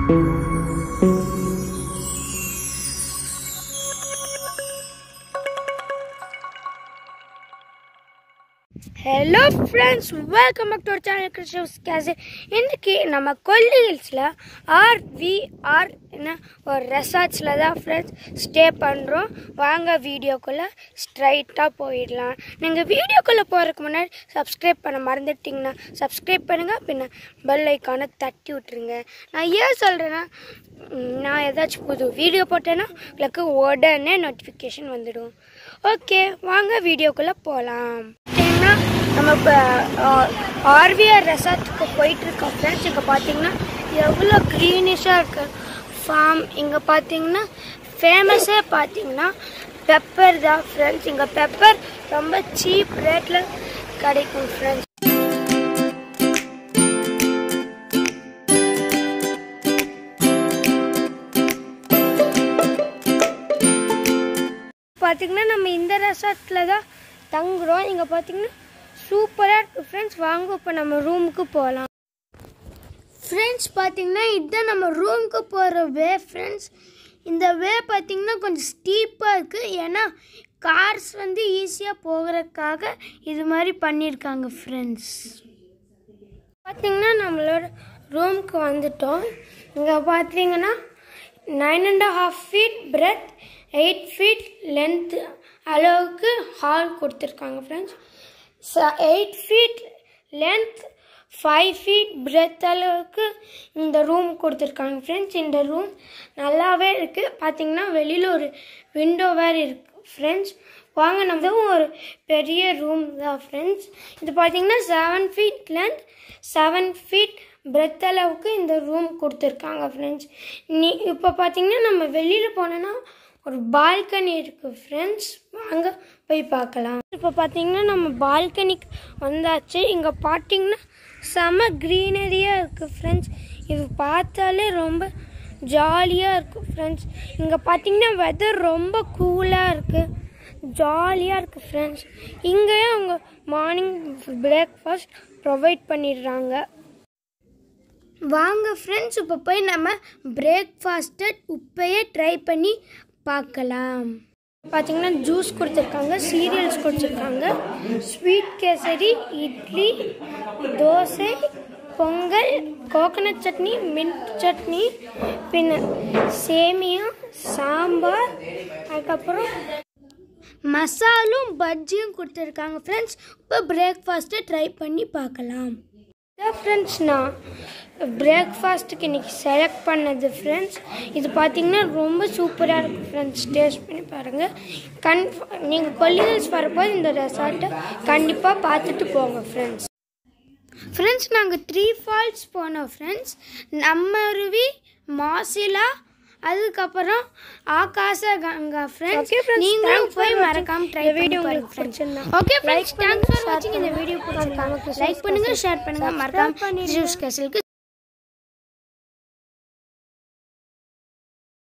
hello friends welcome back to our channel கிறிஸ்டவ்ஸ் கேசே இன்றைக்கி நம்ம கொல்லி ஹில்ஸில் ஆர்விஆர் என்ன ஒரு ரெசார்ட்ஸில் தான் ஃப்ரெண்ட்ஸ் ஸ்டே பண்ணுறோம் வாங்க வீடியோக்குள்ளே ஸ்ட்ரைட்டாக போயிடலாம் நீங்கள் வீடியோக்குள்ளே போகிறதுக்கு முன்னாடி சப்ஸ்கிரைப் பண்ண மறந்துட்டிங்கன்னா சப்ஸ்கிரைப் பண்ணுங்கள் பின்ன பெல் ஐக்கானை தட்டி விட்ருங்க நான் ஏன் சொல்கிறேன்னா ம், நான் ஏதாச்சும் புது வீடியோ போட்டேன்னா உங்களுக்கு உடனே நோட்டிஃபிகேஷன் வந்துடும் ஓகே வாங்க வீடியோக்குள்ளே போகலாம் பார்த்தீங்கன்னா நம்ம இப்போ ஆர்விஆர் ரெசார்ட்டுக்கு போயிட்டுருக்கோம் ஃப்ரெண்ட்ஸ் இங்கே பார்த்தீங்கன்னா எவ்வளோ க்ரீனிஷாக இருக்கு ஃபார்ம் இங்கே பார்த்தீங்கன்னா ஃபேமஸே பார்த்தீங்கன்னா பெப்பர் தான் ஃப்ரெண்ட்ஸ் இங்கே பெப்பர் ரொம்ப சீப் ரேட்டில் கிடைக்கும் ஃப்ரெண்ட்ஸ் பார்த்தீங்கன்னா நம்ம இந்த ரெசார்ட்டில் தான் தங்குறோம் இங்கே பார்த்தீங்கன்னா சூப்பராக இருக்குது ஃப்ரெண்ட்ஸ் வாங்க இப்போ நம்ம ரூமுக்கு போகலாம் ஃப்ரெண்ட்ஸ் பார்த்தீங்கன்னா இதுதான் நம்ம ரூமுக்கு போகிற வே ஃப்ரெண்ட்ஸ் இந்த வே பார்த்தீங்கன்னா கொஞ்சம் ஸ்டீப்பாக இருக்குது ஏன்னா கார்ஸ் வந்து ஈஸியாக போகிறதுக்காக இது மாதிரி பண்ணியிருக்காங்க ஃப்ரெண்ட்ஸ் பார்த்தீங்கன்னா நம்மளோட ரூமுக்கு வந்துட்டோம் இங்கே பார்த்தீங்கன்னா nine and half feet breadth eight feet length அளவுக்கு ஹால் கொடுத்துருக்காங்க friends eight feet length five feet breadth அளவுக்கு இந்த ரூம் கொடுத்துருக்காங்க ஃப்ரெண்ட்ஸ் இந்த ரூம் நல்லாவே இருக்குது பார்த்தீங்கன்னா வெளியில் ஒரு விண்டோ வேறு இருக்குது ஃப்ரெண்ட்ஸ் வாங்க நம்ம ஒரு பெரிய ரூம் தான் ஃப்ரெண்ட்ஸ் இது பார்த்தீங்கன்னா seven feet length seven feet breadth அளவுக்கு இந்த ரூம் கொடுத்துருக்காங்க ஃப்ரெண்ட்ஸ் நீ இப்போ பார்த்தீங்கன்னா நம்ம வெளியில் போனோன்னா ஒரு பால்கனி இருக்குது ஃப்ரெண்ட்ஸ் வாங்க போய் பார்க்கலாம் இப்போ பார்த்தீங்கன்னா நம்ம பால்கனிக்கு வந்தாச்சு இங்கே பார்த்தீங்கன்னா செம க்ரீனரியாக இருக்குது ஃப்ரெண்ட்ஸ் இது பார்த்தாலே ரொம்ப ஜாலியாக இருக்கும் ஃப்ரெண்ட்ஸ் இங்கே பார்த்தீங்கன்னா வெதர் ரொம்ப கூலாக இருக்குது ஜாலியாக இருக்குது ஃப்ரெண்ட்ஸ் இங்கேயே அவங்க மார்னிங் பிரேக்ஃபாஸ்ட் ப்ரொவைட் பண்ணிடுறாங்க வாங்க ஃப்ரெண்ட்ஸ் இப்போ போய் நம்ம பிரேக்ஃபாஸ்ட்டை இப்போயே ட்ரை பண்ணி பார்க்கலாம் பார்த்தீங்கன்னா ஜூஸ் கொடுத்துருக்காங்க சீரியல்ஸ் கொடுத்துருக்காங்க sweet kesari idli dosa pongal coconut chutney mint chutney பின்ன சேமியா சாம்பார் அதுக்கப்புறம் மசாலும் பஜ்ஜியும் கொடுத்துருக்காங்க ஃப்ரெண்ட்ஸ் இப்போ பிரேக்ஃபாஸ்ட்டை ட்ரை பண்ணி பார்க்கலாம் இதான் ஃப்ரெண்ட்ஸ் நான் பிரேக்ஃபாஸ்ட்டுக்கு இன்றைக்கி செலக்ட் பண்ணது ஃப்ரெண்ட்ஸ் இது பார்த்தீங்கன்னா ரொம்ப சூப்பராக இருக்கும் ஃப்ரெண்ட்ஸ் டேஸ்ட் பண்ணி பாருங்கள் கன் நீங்கள் கொல்லிகல்ஸ் வரப்போது இந்த ரெசார்ட்டை கண்டிப்பாக பார்த்துட்டு போங்க ஃப்ரெண்ட்ஸ் ஃப்ரெண்ட்ஸ் நாங்கள் த்ரீ ஃபால்ஸ் போனோம் ஃப்ரெண்ட்ஸ் நம்ம அருவி மாசிலா அதுக்கப்புறம் ஆகாச கங்கா ஃப்ரெண்ட்ஸ் நீங்களும் போய் மறக்காம ட்ரை வீடியோ உங்களுக்கு பிடிச்சிருந்தா ஓகே ஃப்ரெண்ட்ஸ் தேங்க்ஸ் ஃபார் வாட்சிங் இந்த வீடியோ பிடிச்சிருக்காங்க லைக் பண்ணுங்க ஷேர் பண்ணுங்க மறக்காம ஜூஸ் கேசலுக்கு